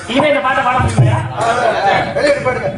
இனிமே இந்த பாட்டை பாட முடியலையா வெளியே பாடுங்க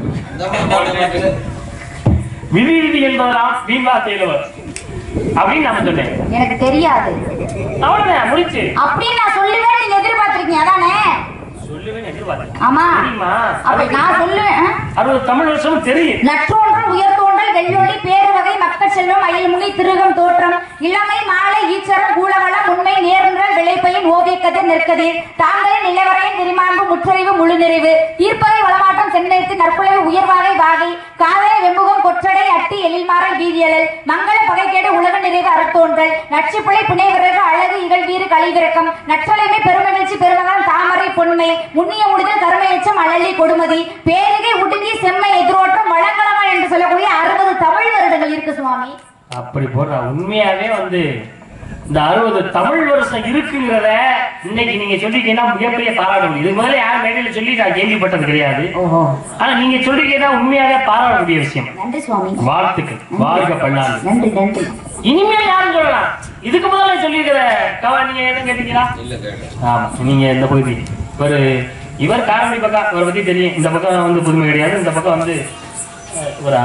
விதி விதி என்பதெல்லாம் வீம்பா தேடுவர் அப்படின்னு நான் சொன்னேன் எனக்கு தெரியாது அவ்வளவுதான் முடிச்சு அப்படின்னு நான் சொல்லுவேன் நீங்க எதிர்பார்த்திருக்கீங்க அதானே சொல்லுவேன் எதிர்பார்த்தேன் ஆமா தெரியுமா அப்ப நான் சொல்லுவேன் ஆ? அறுபது தமிழ் வருஷமும் தெரியும் நற்றோன்றல் உயர்த்தோன்றல் வெள்ளொளி பேருவகை மக்கள் செல்வம் அயல்முகை திருகம் தோற்றம் இளமை மாலை ஈச்சரம் கூலவளம் உண்மை நேர்ன்றல் விளைப்பையின் ஓவியக்கதிர் நெற்கதிர் தாங்களின் நிலவரையின் விரிமாண்பு முற்றறிவு முழு நிறைவு ஈர்ப்பகை வளமாற்றம் செந்நிறுத்தி நற்புலவு உயர்வாகை வாகை காதலை வெம்புகம் கொற்றடை அட்டி எழில்மாறல் வீதியழல் மங்கள பகைக்கேடு உலக நிறைவு அறத்தோன்றல் நச்சுப்பிழை புனைவிறகு அழகு இகழ்வீறு கழிவிறக்கம் நற்றலைமை பெருமகிழ்ச்சி பெருமகன் தாமரை பொன்மை முன்னிய முடிதல் கருமையச்சம் அழலி கொடுமதி பேரிகை உடுங்கி செம்மை எதிரோட்டம் வழங்கலமா என்று சொல்லக்கூடிய அறுபது தமிழ் வருடங்கள் இருக்கு சுவாமி அப்படி போடுறா உண்மையாவே வந்து இந்த அறுபது தமிழ் வருஷம் இருக்குங்கிறத இன்னைக்கு நீங்க சொல்லிட்டீங்கன்னா மிகப்பெரிய பாராட்ட முடியும் இதுக்கு முதல்ல யார் மேடையில சொல்லி நான் கேள்விப்பட்டது கிடையாது ஓஹோ ஆனா நீங்க சொல்றீங்கன்னா உண்மையாவே பாராட்டக்கூடிய விஷயம் நன்றி சுவாமி வாழ்த்துக்கள் வாழ்க பல்லாண்டு நன்றி நன்றி இனிமேல் யாரும் சொல்லலாம் இதுக்கு முதல்ல சொல்லியிருக்கிற கவா நீங்க எதுவும் கேட்டீங்களா ஆமா நீங்க இந்த பகுதி ஒரு இவர் காரமணி பக்கம் இவரை பத்தி தெரியும் இந்த பக்கம் வந்து புதுமை கிடையாது இந்த பக்கம் வந்து அஹ், இவரா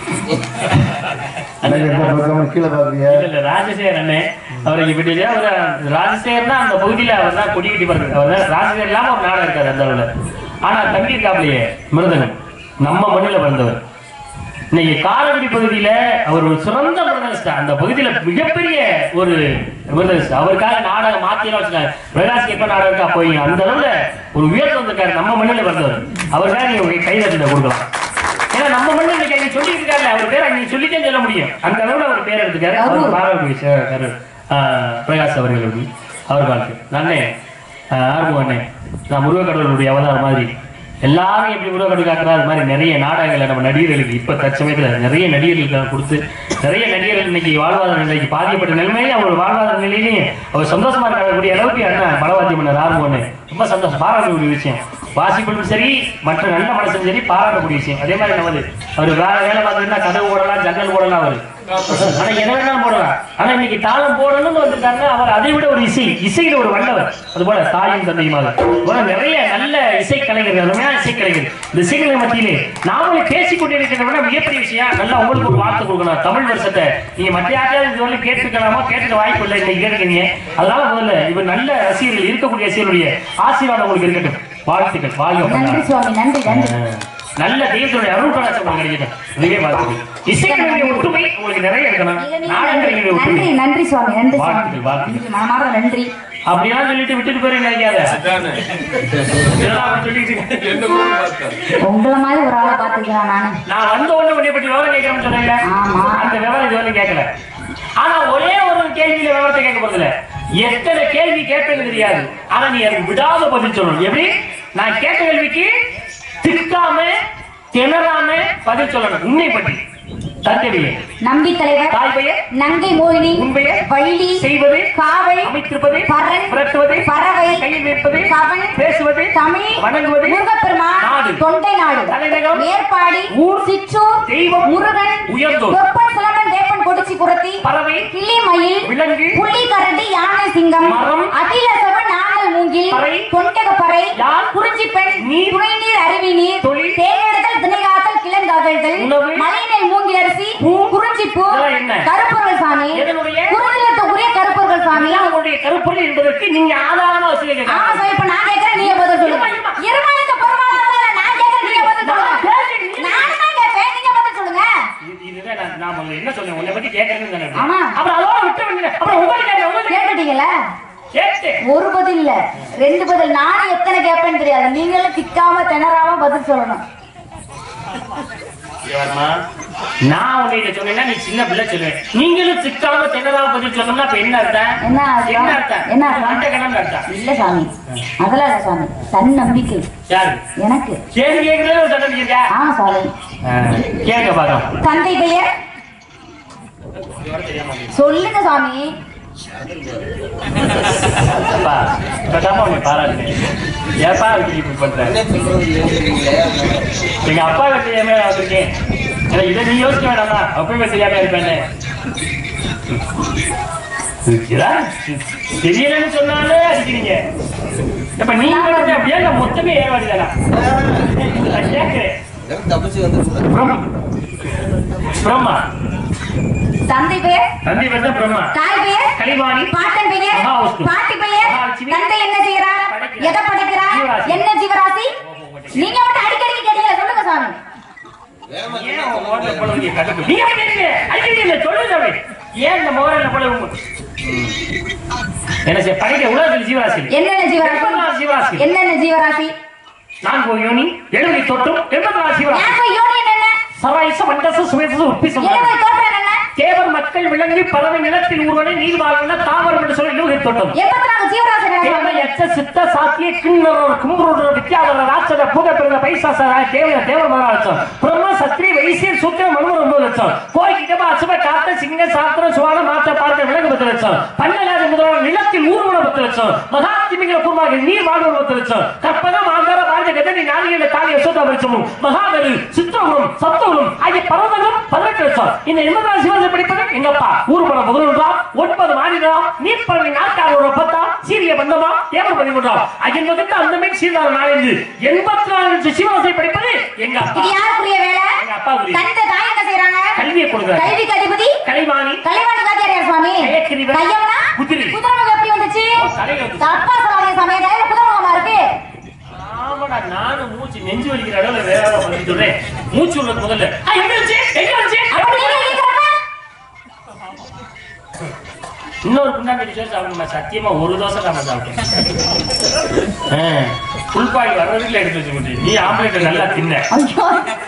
எனக்கு எந்த பக்கமும் கீழே பாக்குறீங்க இல்ல, இல்ல, ராஜசேகர் அண்ணே அவருக்கு இப்படி இல்லையா, அவர் ராஜசேகர் தான் அந்த பகுதியில அவர் தான் கொடி கட்டி பாருங்க அவர் தான் ராஜசேகர் இல்லாம ஒரு நாடகம் இருக்காரு அந்த அளவுல ஆனா தம்பி இருக்காப்லையே மிருதகன் நம்ம மண்ணில பிறந்தவர் இன்னைக்கு காரக்குடி பகுதியில அவர் ஒரு சிறந்த மிருதகிஸ்ட் அந்த பகுதியில மிகப்பெரிய ஒரு மிருதகிஸ்ட் அவருக்காக நாடகம் மாத்திரம் வச்சுட்டாரு பிரகாஷ் எப்ப நாடகம் இருக்கா போய் அந்த அளவுல ஒரு உயர்த்து வந்திருக்காரு நம்ம மண்ணில பிறந்தவர் அவருக்காக நீங்க கை தட்டில கொடுக்கலாம் ஏன்னா நம்ம மண்ணு இன்னைக்கு அங்க சொல்லிட்டு இருக்காரு அவர் பேர் அங்க சொல்லிட்டே சொல்ல முடியும் அந்த அளவுல அவர் பேர் எடுத்துக்காரு அவர் பாராட்டு விஷயம் பிரகாஷ் அவர்கள் அப்படி அவர் வாழ்க்கை நன்னே ஆர்வம் அண்ணே நான் முருகக்கடவுளுடைய அவதாரம் மாதிரி எல்லாரும் எப்படி முருகக்கடவுள் காட்டுறா அது மாதிரி நிறைய நாடகங்களை நம்ம நடிகர்களுக்கு இப்ப தற்சமயத்துல நிறைய நடிகர்களுக்கு கொடுத்து நிறைய நடிகர்கள் இன்னைக்கு வாழ்வாதார நிலைக்கு பாதிக்கப்பட்ட நிலைமையிலே அவர் வாழ்வாதார நிலையிலையும் அவர் சந்தோஷமா இருக்கக்கூடிய அளவுக்கு அண்ணன் பலவாதி மன்னர் ஆர்வம் ரொம்ப சந்தோஷம் பாராட்டக்கூடிய விஷயம் வாசிப்பும் சரி மற்ற நல்ல மனசும் சரி பாராட்டக்கூடிய விஷயம் அதே மாதிரி நமது அவர் வேற வேலை பார்த்துருந்தா கதவு போடலாம் ஜன்னல் போடலாம் அவரு ஆனா எதை வேணாலும் போடலாம் ஆனா இன்னைக்கு தாளம் போடணும்னு வந்துட்டாங்க அவர் அதை விட ஒரு இசை இசையில ஒரு வல்லவர் அது போல தாயும் தந்தையுமாக போல நிறைய நல்ல இசை கலைஞர்கள் அருமையான இசை கலைஞர் இந்த இசைக்கலை மத்தியிலே நாமளே பேசிக் கொண்டிருக்கிறத விட மிகப்பெரிய விஷயம் நல்லா உங்களுக்கு ஒரு வார்த்தை கொடுக்கணும் தமிழ் வருஷத்தை நீங்க மற்ற யாரையாவது இது வரலும் கேட்டுக்கலாமா கேட்டுக்க வாய்ப்பு இல்லை இன்னைக்கு கேட்டுக்கீங்க அதனால முதல்ல இவர் நல்ல ரசிகர்கள் இருக்கக்கூடிய ரசிகருடைய ஆசீர்வாதம் உங்களுக்கு இருக்கட்டும் வாழ்த்துக்கள் வாழ்க நன்றி பல்லாண்டு. சுவாமி நன்றி நன்றி ஆஹ். நல்ல தெய்வத்துடைய அருள் கடாட்சம் உங்களுக்கு கிடைக்கட்டும் இதுவே வாழ்த்துக்கள் இசைக்கலையுடைய ஒற்றுமை உங்களுக்கு நிறைய இருக்கணும் மிக மிக நாடகங்களுடைய நன்றி ஒற்றுமை நன்றி நன்றி சுவாமி நன்றி சுவாமி வாழ்த்துக்கள், வாழ்த்துக்கள். நன்றி, மனமார்ந்த நன்றி அப்படியெல்லாம் சொல்லிட்டு விட்டுட்டு போய் நினைக்காத இதெல்லாம் அப்படி சொல்லிட்டு உங்களை மாதிரி ஒரு ஆளை பாத்துக்கிறேன் நானு நான் வந்த உடனே உன்னை பற்றி விவரம் கேட்கறேன்னு சொன்னேன்ல ஆமா. அந்த விவரம் இது வரைக்கும் கேட்கல ஆனா ஒரே ஒரு கேள்வியில விவரத்தை கேட்க போறதுல எத்தனை கேள்வி கேட்பேன்னு தெரியாது ஆனா நீ அதுக்கு விடாத பதில் சொல்லணும் எப்படி நான் கேட்ட கேள்விக்கு திக்காம திணறாம பதில் சொல்லணும் உண்மை பற்றி தந்தையே நம்பி தலைவர் தாய் பெயர் நங்கை மோகினி உன் பெயர் வள்ளி செய்வது காவல் அமைத்திருப்பது பறன் புரட்டுவது பறவை கையில் வைப்பது கவன் பேசுவது தமிழ் வணங்குவது முருகப்பெருமான் நாடு தொண்டை நாடு தலைநகரம் மேற்பாடி ஊர் சிற்றூர் தெய்வம் முருகன் உயர்ந்தோர் வெப்பன் சிலம்பன் வேப்பன் கொடிச்சி குரத்தி பறவை கிளி மயில் விலங்கு புள்ளி கரடி யானை சிங்கம் மரம் அகிலசவன் நாமல் மூங்கில் பறை தொண்டக பறை யாழ் குறிஞ்சி பெண் நீர் துணை நீர் அருவி நீர் தொழில் தேனெடுத்தல் திணைகாத்தல் கிழங்காதல்கள் உணவு மலைநெல் மூங்கில் அரிசி பூ குறிஞ்சி பூ இதெல்லாம் என்ன? கருப்பர்கள் சாமி எதனுடைய? குறிஞ்சிலத்துக்குரிய கருப்பர்கள் சாமி இதெல்லாம் உங்களுடைய கருப்பொருள் என்பதற்கு நீங்க ஆதாரமா வச்சுக்க ஆமா சாமி இப்ப நான் கேட்கறேன் நீங்க பதில் சொல்லுங்க இருமா, இருமா இந்த பெருமாள் நான் கேட்கறேன் நீங்க பதில் சொல்லுங்க நான் தான் கேட்பேன் நீங்க பதில் சொல்லுங்க இதுதான் நான் நான் முதல்ல என்ன சொன்னேன் உன்னை பத்தி கேட்கறேன்னு சொன்னேன் ஆமா. அப்புறம் அதோட விட்டு விடுங்க அப்புறம் உங்களுக்கு கேட்க உங்களுக்கு கேட்டுட்டீங்களா கேட்டேன் ஒரு பதில் இல்ல ரெண்டு பதில் நானும் எத்தனை கேட்பேன்னு தெரியாது நீங்களும் திக்காம திணறாம பதில் சொல்லணும் சிவர்மா, நான் உங்ககிட்ட சொன்னேன்னா நீ சின்ன பிள்ளை சொல்லுவேன் நீங்களும் சிக்காம திணறாம பதில் சொல்லணும்னா அப்ப என்ன அர்த்தம் என்ன அர்த்தம்? என்ன அர்த்தம் என்ன அர்த்தம்? மண்டகணம்னு அர்த்தம் இல்ல சாமி அதெல்லாம் இல்ல சாமி தன் நம்பிக்கை யாரு எனக்கு கேள்வி கேட்கறதுல ஒரு சட்டம் இருக்கா ஆமா சாமி கேட்க பாக்கலாம் தந்தை பெயர் சொல்லுங்க சாமி அப்பா இப்பதாம்மா உன்னை பாராட்டுனேன் ஏப்பா இப்படி இப்படி பண்ற எங்க அப்பா தெரியாம நான் வந்திருக்கேன் ஏன்னா இதை நீ யோசிக்க வேணாமா அப்பவே தெரியாம இருப்பேன்னு இருக்குதா? தெரியலன்னு சொன்னாலே அடிக்கிறீங்க இப்ப நீங்க வந்து அப்படியே நான் மொத்தமே ஏறவாடி தானா நான் கேட்கிறேன் தப்பிச்சு வந்து பிரம்மா பிரம்மா தந்தை பெயர் தந்தை வந்து பிரம்மா தாய் பெயர் கலிவாணி பாட்டன் பெயர் மகாவிஷ்ணு. பாட்டி பெயர் மகாலட்சுமி. தந்தை என்ன செய்கிறார் படைக்கிறார். எதை படைக்கிறார் ஜீவராசி. என்ன ஜீவராசி நீங்க மட்டும் அடிக்கடி கேட்டீங்க சொல்லுங்க சாமி ஏன் உன் முகத்துல இவ்வளவு பெரிய கடுப்பு? நீங்க எப்படி இருக்கீங்க? அடிக்கடி இல்ல, சொல்லுங்க அப்படி. ஏன் இந்த முகத்துல இவ்வளவு உங்க- என்ன செய்ய படைக்க உலகத்தில் ஜீவராசி இல்லை. என்னென்ன எண்பத்தி நாலு ஜீவராசி ஜீவராசி என்னென்ன ஜீவராசி நான்கு யோனி எழுபது தொற்றும் எண்பத்தி நாலு ஜீவராசி ஞாபக யூனியன் என்ன சராயிச மண்டச சுவேச உப்பிசம் எழுபது தோற்றம் என்ன தேவர் மக்கள் விலங்கு பறவை நிலத்தில் ஊர்வனை நீர் வாழ்வன தாவரம் என்று சொல்லி எழுபது தொட்டும் எண்பத்தி நாலு ஜீவராசி என்ன தேவ சாமி? எச்ச சித்த சாத்திய கிண்ணறோர் கும்பரோர் வித்யாதர ராட்சத பூத பிறந்த பைசாசர தேவ தேவ மகாலட்சம் பிரம்ம சத்ரி வைசியர் சூத்திர மனுவர் ஒன்பது லட்சம் கோய் கிடப அசுப காத்த சிங்க சாத்திர சுவான மாத்த பார்க்க விலங்கு பத்து லட்சம் பன்னலாத முதல்வர் நிலத்தில் ஊர்வன பத்து லட்சம் மகாத்திமிகளை பூர்வாக நீர் வாழ்வு பத்து லட்சம் கற்பகம் ஆந்தார பாரத கதனி நாளிகையில தாலி யசோதா பரிசமும் மகாபலி சித்தவரும் சப்தவரும் ஆகிய பர்வதங்களும் பதினெட்டு லட்சம் இந்த எண்பதாம் சிவத்தை படிப்பது எங்கப்பா ஊர்வலம் முதல்வராம் ஒன்பது மாநிலம் நீர்ப்பறவை நாட்காக ஒரு பத்தா சீரிய பந்தமா தேவர் பதிமூன்றாம் அகில் வகுத்த அந்த மேல் சீர்தார நாலஞ்சு எண்பத்தி நாலு சிவராசை படிப்பது எங்க அப்பா இது யாருக்குரிய வேலை எங்க அப்பாவுக்குரிய. தந்தை தாய் என்ன செய்யறாங்க கல்வியை கொடுக்குறாரு கல்விக்கு அதிபதி கலைவாணி கலைவாணி வாத்தியார் யார் சுவாமி கயக்கிரிவர். கையம்னா குதிரை. குதிரமுகம் எப்படி வந்துச்சு ஓ, தலையில வந்துச்சு. தப்பா சொல்லாதீங்க சாமி கையில குதிரமுகமா இருக்கு ஆமாடா நானும் மூச்சு நெஞ்சு வலிக்கிற அளவுல வேற ஏதாவது பண்ணி சொல்றேன் மூச்சு விடுறது முதல்ல ஆ, எங்க வந்துச்சு எங்க வந்துச்சு அப்ப நீங்க கேக்குறப்ப இன்னொரு குண்டாண்டி சோறு சாப்பிடணுமா சத்தியமா ஒரு தோசை தான் நான் சாப்பிட்டேன் புல்பாடி வர்றதுக்குள்ள எடுத்து வச்சு போட்டு நீ ஆம்லேட் நல்லா தின்ன ஐயோ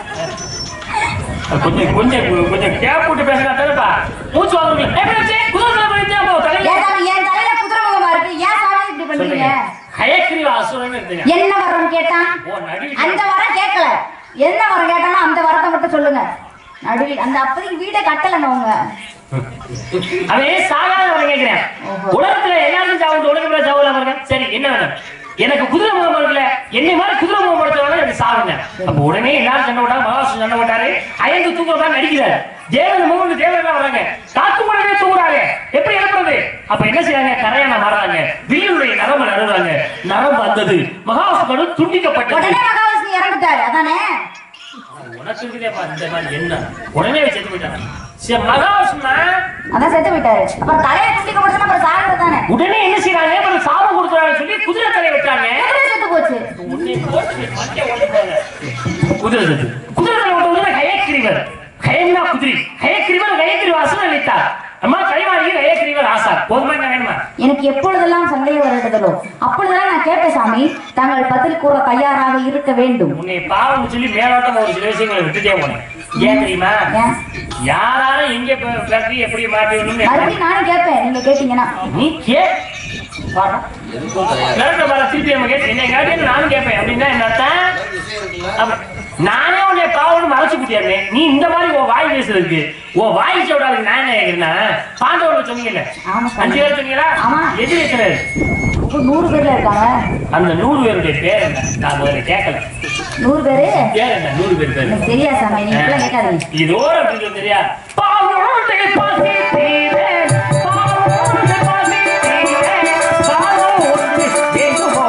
கொஞ்சம் கொஞ்சம் கொஞ்சம் கேப் விட்டு பேசுறா தானேப்பா மூச்சு வாங்க எப்படி வச்சு குதிரை போயிட்டு அப்போ தலையில ஏன் சாமி என் தலையில குதிரமுகமா இருக்கு ஏன் சாமி இப்படி பண்றீங்க சொல்லுங்க ஹயக்கிரி அசுரன் இருந்தீங்க என்ன வரம் கேட்டான் ஓ நடுவில் அந்த வரம் கேட்கல என்ன வரம் கேட்டானோ அந்த வரத்தை மட்டும் சொல்லுங்க நடுவில் அந்த அப்பதைக்கு வீடை கட்டலங்க அவங்க அவன் சாகாத அவன் கேட்கிறேன் உலகத்துல எல்லாருக்கும் சாவு உலகத்துல சாவு இல்லாம இருக்கேன் சரி என்ன வேணும் எனக்கு குதிரை முகம் இருக்குல்ல என்னை மாதிரி குதிரை முகம் படுத்தவங்க எனக்கு சாவுங்க அப்ப உடனே எல்லாரும் சண்டை விட்டாங்க மகாவிஷ்ணு சண்டை விட்டாரு அயந்து தூக்குறதா நடிக்கிறாரு தேவன் மூணு தேவன் வராங்க காத்து கூடவே தூங்குறாங்க எப்படி எழுப்புறது அப்ப என்ன செய்றாங்க கரையான மாறாங்க வில்லுடைய நரம்பு நடுறாங்க நரம்பு வந்தது மகாவிஷ்ணு துண்டிக்கப்பட்டது உடனே மகாவிஷ்ணு இறந்துட்டாரு அதானே உனக்கு இருக்குதேப்பா இந்த மாதிரி என்ன உடனே செத்து போயிட்டாங்க சரி மகாவிஷ்ணு அதான் செத்து போயிட்டாரு அப்புறம் தலையை துண்டிக்கப்படுதுன்னா அப்புறம் சாகிறது தானே உடனே என்ன செய்யறாங்க அப்புறம் சாபம் கொடுக்குறாங்க சொல்லி குதிரை தலையை வச்சாங்க குதிரை செத்து போச்சு உன்னை போட்டு மண்டை ஓட்டிப்பாங்க. குதிரை செத்து குதிரை தலை விட்ட உடனே ஹயக்கிரிவர் ஹயம்னா குதிரை ஹயக்கிரிவர் ஹயக்கிரி வாசனம் அளித்தார் அம்மா கைவாணிக்கு ஹயக்கிரிவர் ஆசார் போதுமா என்ன வேணுமா எனக்கு எப்பொழுதெல்லாம் சந்தேகம் வருகிறதோ அப்பொழுதெல்லாம் நான் கேட்ட சாமி தாங்கள் பதில் கூற தயாராக இருக்க வேண்டும் உன்னை பாவம் சொல்லி மேலோட்டம் ஒரு சில விஷயங்களை விட்டுட்டே போனேன் ஏன் தெரியுமா ஏன் யாராலும் எங்க ப- பிறகு எப்படி மாற்றி விடணும்னு எனக்கு மறுபடியும் நானும் கேட்பேன் நீங்க கேட்டீங்கன்னா நீ கே பாரு. எதுக்கும் தயார் விளக்க பாரு, திருப்பி நம்ம கேட்டு என்ன கேட்டு நானும் கேட்பேன் அப்படின்னா என்ன அர்த்தம்? விஷயம் இருக்குல்ல அப்ப நானே உன்னை பாவம்னு மறைச்சு குட்டியாருமே நீ இந்த மாதிரி உன் வாய் பேசுறதுக்கு உன் வாய் சொல்றாங்க நான் என்ன கேக்குறேன்னா பாண்டவர்கள் சொன்னீங்கல்ல ஆமா சாமி. அஞ்சு பேர் சொன்னீங்களா ஆமா. எதிரி எத்தனை பேர்? இப்போ நூறு பேர்ல இருக்காங்க அந்த நூறு பேருடைய பேர் என்ன நான் முதல்ல கேட்கல நூறு பேரு பேர் என்ன நூறு பேர் பேர் எனக்கு தெரியாது சாமி நீங்க இப்பெல்லாம் கேட்காதீங்க இதோட அப்படின்னு தெரியா பாவனோடு பாசி தீரே பாவனோடு பாசி தீரே பாவனோடு எங்குமோ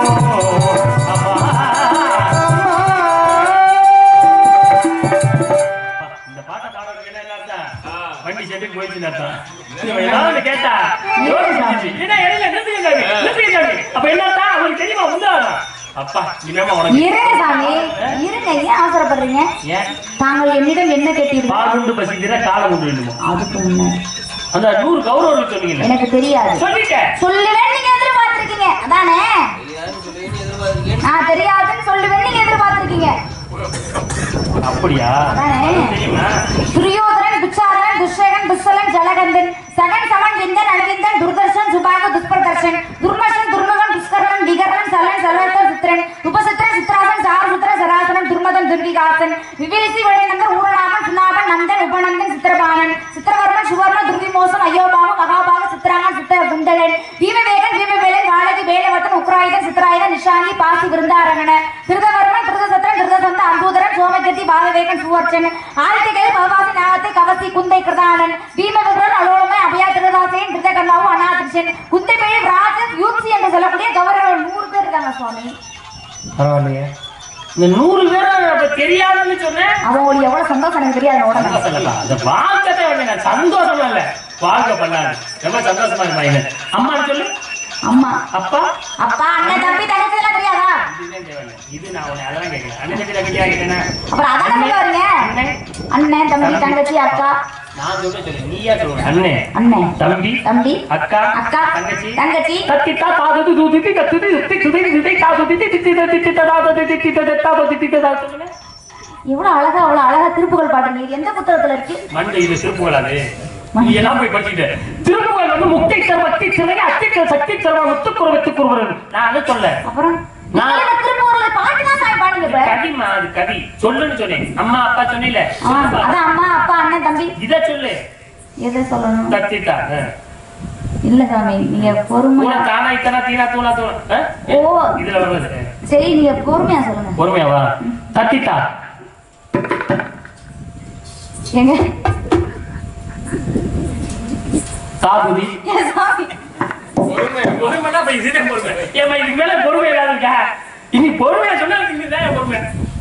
இந்த பாட்டை பாடுறதுக்கு என்ன அர்த்தம்? வண்டி செட்டுக்கு போயிடுச்சுன்னு அர்த்தம். இவன் ஏதாவது கேட்டா, யோசிச்சு, என்ன இடையில நிறுத்துங்க சாமி, நிறுத்துங்க சாமி. அப்ப என்ன அர்த்தம்? அவருக்கு தெரியுமா உண்டாதான்? அப்பா இனிமேமா உனக்கு இருங்க சாமி இருங்க ஏன் அவசரப்படுறீங்க ஏன் தாங்கள் என்னிடம் என்ன கேட்டீர்கள் பால் உண்டு பசிக்கிற காலம் உண்டு வேண்டுமோ அதுக்கு முன்ன அந்த நூறு கௌரவர்கள் சொன்னீங்கல்ல எனக்கு தெரியாது சொல்லிட்டேன் சொல்லுவேன் நீங்க எதிர்பார்த்திருக்கீங்க அதானே தெரியாதுன்னு சொல்லி எதிர்பார்க்கிறீங்க நான் தெரியாதுன்னு சொல்லுவேன் நீங்க எதிர்பார்த்திருக்கீங்க அப்படியா அதானே தெரியுமா துரியோதரன் துச்சாதனன் துஷ்யகன் துஸ்ஸலன் ஜலகந்தன் சகன் சமன் விந்தன் அழகிந்தன் துர்தர்ஷன் சுபாக துஷ்பிரதர்ஷன் துர்மஷன் துர்முகன் துஷ்கரன் விகரன் சலன் சலர்த்தன் சித்திரன் உபசித்திரன் சித்ராசன் சாரசுத்திரன் சராசனன் துர்மதன் துர்விகாசன் விவேசி விடைநந்தன் ஊரநாமன் சுனாபன் நந்தன் உபநந்தன் சித்திரபாணன் சித்திரவர்மன் சுவர்ண துர்விமோசன் அயோபாமன் மகாபாக சித்திராமன் சித்திர குண்டலன் பீமவேகன் பீமவேலன் வாழகி வேலவத்தன் உக்ராயுதன் சித்திராயுதன் நிஷாங்கி பாசி விருந்தாரங்கன திருதவர்மன் திருதசத்திரன் திருதசந்த அம்பூதரன் சோமகத்தி பாலவேகன் சுவர்ச்சன் ஆதித்யகை பகவாசி நாகத்தை கவசி குந்தை கிருதானன் பீமவிபுரன் அலோலமை அபயா திருதாசேன் கிருத விஸ்வகர்மாவும் அனாதிருஷன் குத்தமிழ் ராஜன் யூத்சி என்று சொல்லக்கூடிய கௌரவர் நூறு பேர் இருக்காங்க சுவாமி பரவாயில்லையே இந்த நூறு பேர் அப்ப தெரியாதுன்னு சொன்னேன் அவங்களுக்கு எவ்வளவு சந்தோஷம் எனக்கு தெரியாது உடனே சந்தோஷம் இல்லப்பா. அந்த வாழ்க்கை வந்து நான் சந்தோஷமா இல்ல வாழ்க்கை பண்ணாது ரொம்ப சந்தோஷமா இருப்பா என்ன அம்மா சொல்லு அம்மா அப்பா அப்பா அண்ணன் தம்பி தங்கச்சி எல்லாம் தெரியாதா இதுதான் தேவையில்லை. இது நான் உன்னை அதெல்லாம் கேட்கல அண்ணன் தம்பி தங்கச்சி கேட்கிறேன்னா அப்புறம் அதான் நம்பி வரீங்க அண்ணன் அண்ணன் தம்பி தங்கச்சி அக்கா நான் சொல்ல சொல்லு நீயா சொல்லுங்க அண்ணன் அண்ணன் தம்பி தம்பி அக்கா அக்கா தங்கச்சி தங்கச்சி தத்தித்தா தாதது தூதித்தி கத்துதி உத்தி சுதை சுதை தாது தித்தி தித்தி தித்தி தாதது தித்தி தித்தி தாது தித்தி தாது சொல்லுங்க எவ்வளவு அழகா அவ்வளவு அழகா திருப்புகள் பாடுறீங்க இது எந்த புத்தகத்துல இருக்கு மண்டை இது திருப்புகள் அது நீ எல்லாம் போய் படிச்சுட்டு திருப்புகள் வந்து முக்தி சர்வத்தி சிலை அத்திக்கல் சக்தி சர்வ முத்துக்குரு வித்துக்குருவரன் நான் அதை சொல்ல அப்புறம் நான்- நீங்க இந்த திருப்புகள் பாட்டு தான் சாமி பாடுங்க இப்ப கவிமா அது கவி சொல்லுன்னு சொன்னேன் அம்மா அப்பா சொன்னில ஆ, அதான் அம்மா அப்பா அண்ணன் தம்பி இத சொல்லு எதை சொல்லணும் தத்தித்தா இல்ல சாமி நீங்க பொறுமையா பூரா தானா இத்தனா தீனா தூணா தூணா ஆ? ஓ இதுல வருவது சரி நீங்க பொறுமையா சொல்லுங்க பொறுமையாவா தத்தித்தா எங்க தாகுதி ஏன் சாமி பொறுமை பொறுமைனா இப்ப இதுதான் பொறுமை ஏமா இதுக்கு மேல பொறுமை இல்லாத இருக்கா இனி பொறுமையா சொன்னா இதுதான் பொறுமை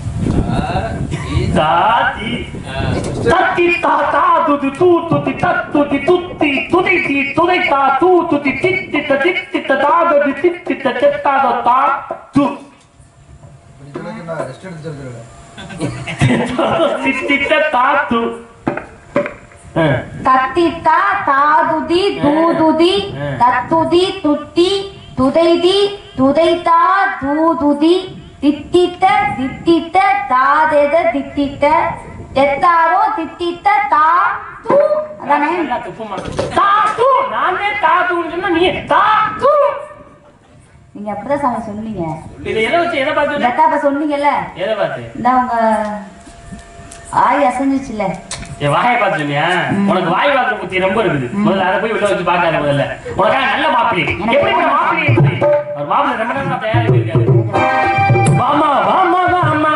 தாதி தத்தி தாத்தா துதி தூ துதி தத்துதி துத்தி துதைத்தி துதைத்தா தூ துதி தித்தித்த தித்தித்த தாகதி தித்தித்த தெத்தாத தா து ரெஸ்ட் எடுத்து சொல்லுங்க தித்தித்த தாத்து ஆ. தத்தித்தா தாதுதி தூதுதி ஆ. தத்துதி துத்தி துதைதி துதைத்தா தூதுதி தித்தித்த தித்தித்த தாதெத தித்தித்த தெத்தாரோ தித்தித்த தா தூ அதானே நல்லா துப்புமா. தாத்து நானே தாத்துன்னு சொன்னா நீ தாத்து நீங்க அப்படிதான் சாமி சொன்னீங்க இதை எதை வச்சு எதை பார்த்து லதா அப்ப சொன்னீங்கல்ல எதை பார்த்து இந்த உங்க ஆய் அசைஞ்சிச்சுல என் வாயை பார்த்து சொன்னியா உனக்கு வாய் வாக்குற புத்தி ரொம்ப இருக்குது முதல்ல அதை போய் உள்ள வச்சு பார்க்காத முதல்ல உனக்காக நல்ல மாப்பிள்ளை எப்படி மாப்பிள்ளை எப்படி ஒரு மாப்பிள்ளை ரொம்ப நேரம் தயாரிப்பு இருக்காரு வாமா வாமா வாமா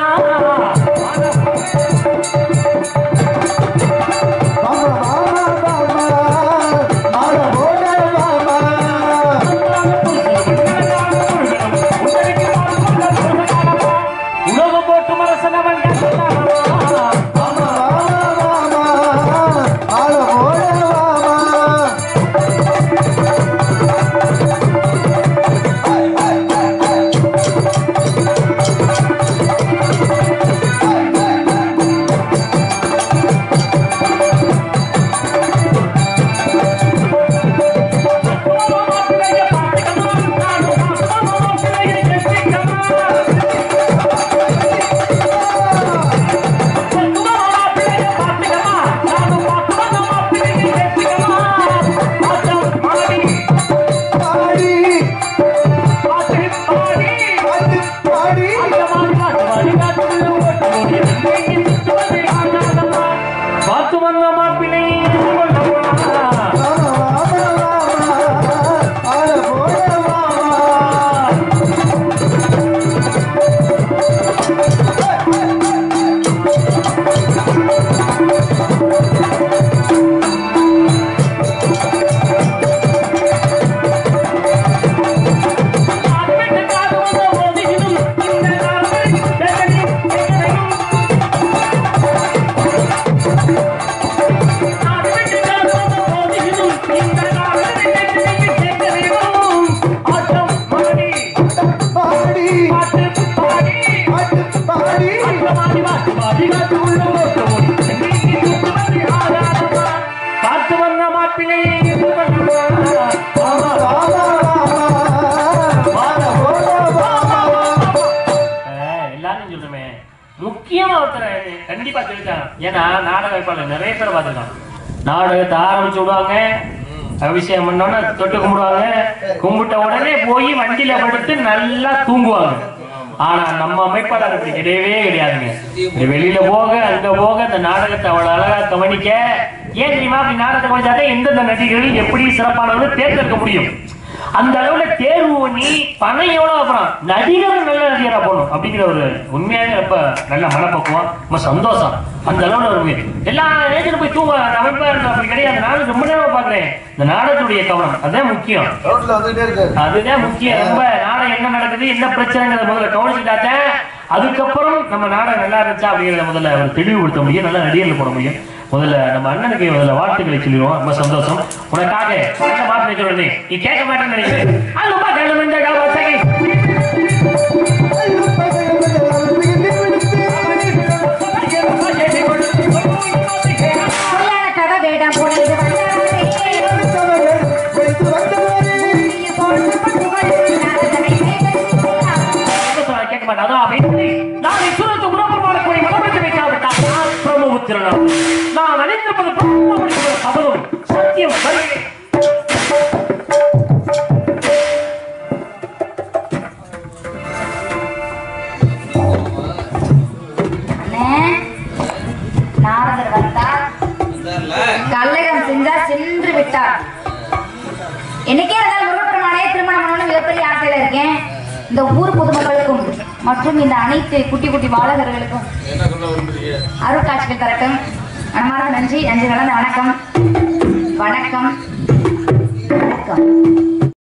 மாமா மாமா மாமா மாமா போட மாமா உணவு போட்டு மரசனவன் மாமா மாமா மாமா ஆள போட மாமா பாடி பாட்டு பாடி பார்த்து வந்த மாப்பிள்ளை மாமா மாமா மாமா ஆள போட மாமா பாடி பாட்டு பாடி பார்த்து வந்த மாப்பிள்ளையை மாமா மாமா மாமா ஆள போட மாமா எல்லாரும் சொல்றமே முக்கியமா ஒருத்தர் கண்டிப்பா தெரிஞ்சான் ஏன்னா நாடக வைப்பாளர் நிறைய பேர் பார்த்துருக்கான் நாடகத்தை ஆரம்பிச்சு விடுவாங்க அபிஷேகம் பண்ணோன்னா தொட்டு கும்பிடுவாங்க கும்பிட்ட உடனே போய் வண்டியில படுத்து நல்லா தூங்குவாங்க ஆனா நம்ம அமைப்பாளர் அப்படி கிடையவே கிடையாதுங்க இப்படி வெளியில போக அங்க போக இந்த நாடகத்தை அவ்வளவு அழகா கவனிக்க ஏன் தெரியுமா அப்படி நாடகத்தை கவனிச்சாதான் எந்தெந்த நடிகர்கள் எப்படி சிறப்பானவர்கள் தேர்ந்தெடுக்க முடியும் அந்த அளவுல தேர்வு பண்ணி பணம் எவ்வளவு அப்புறம் நடிகர் நல்ல நடிகரா போகணும் அப்படிங்கிற ஒரு உண்மையாக ரொம்ப நல்ல மனப்பக்குவம் ரொம்ப சந்தோஷம் அந்த அளவுல ஒரு உயிர். எல்லா ஏஜிலும் போய் தூங்க அமைப்பா இருக்கு அப்படி கிடையாது நானும் ரொம்ப நேரம் பாக்குறேன் இந்த நாடகத்துடைய கவனம் அதுதான் முக்கியம் ரோட்ல வந்துட்டே இருக்காரு அதுதான் முக்கியம் ரொம்ப நாடகம் என்ன நடக்குது என்ன பிரச்சனைங்கிறத முதல்ல கவனிச்சுட்டாத்தேன் அதுக்கப்புறம் நம்ம நாடகம் நல்லா இருந்துச்சா அப்படிங்கிறத முதல்ல அவர் தெளிவுபடுத்த முடியும் நல்லா நடிகர்கள் போட முடியும் முதல்ல நம்ம அண்ணனுக்கு முதல்ல வாழ்த்துக்களை சொல்லிடுவோம் ரொம்ப சந்தோஷம் உனக்காக நல்ல மாப்பிள்ளை சொல்றது நீ கேட்க மாட்டேன்னு நினைக்கிறேன் அது ரொம்ப கண்ணு மஞ்சள் கவசகை. பொய்யான கதை வேடம் புனைந்து வந்தவரே. உயிர் போன்ற புகழ் நாதனை மேகசியா. சந்தோஷம் கேட்க மாட்டேன் அதான் அப்படி நான் இசுரத்து உணர்வுமானக்கூடிய மனமத்தை வைக்காவிட்டால் நான் பிரம்மபுத்திரனாம் நான் அணிந்திருப்பது பிரம்மபுத்திர சபதம் சத்தியம் வருகிறேன் அண்ணே, நாரதர் வந்தார் வந்தார்ல? கல்லகம் செஞ்சார் சென்று விட்டார் என்னைக்கே இருந்தாலும் முருகப்பெருமானே திருமணம் பண்ணணும்னு மிகப்பெரிய ஆசையில இருக்கேன் இந்த ஊர் பொதுமக்களுக்கும் மற்றும் இந்த அனைத்து குட்டி குட்டி பாலகர்களுக்கும் என்ன சொல்ல விரும்புறீங்க அருட்காட்சிகள் தரட்டும் மனமார்ந்த நன்றி நன்றி கலந்த வணக்கம்